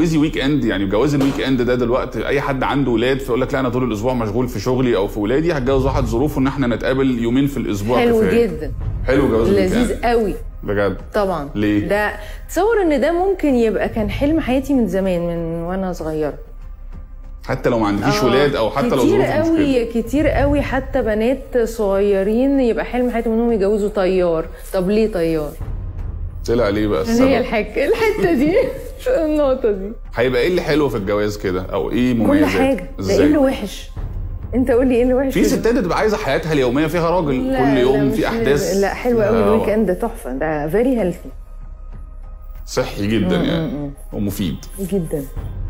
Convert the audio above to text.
تتجوزي ويك اند يعني جواز الويك اند ده دلوقتي اي حد عنده ولاد فيقول لك لا انا طول الاسبوع مشغول في شغلي او في ولادي هتجوز واحد ظروفه ان احنا نتقابل يومين في الاسبوع حلو كفاية. جدا حلو جواز الويك لذيذ اند قوي بجد طبعا ليه؟ ده تصور ان ده ممكن يبقى كان حلم حياتي من زمان من وانا صغيره حتى لو ما عندكيش آه، ولاد او حتى لو كتير ظروفك مش كده قوي كتير قوي حتى بنات صغيرين يبقى حلم حياتهم انهم يجوزوا طيار طب ليه طيار طلع ليه بقى هي السبب الحك... الحته دي النقطه دي هيبقى ايه اللي حلو في الجواز كده او ايه كل مميزات حاجه ده ايه ازاي اللي وحش انت قول لي ايه اللي وحش في ستات بتبقى عايزه حياتها اليوميه فيها راجل لا، كل لا، يوم مش في احداث لا حلو قوي فيها الويك اند تحفه ده فيري هيلثي صحي جدا يعني ومفيد جدا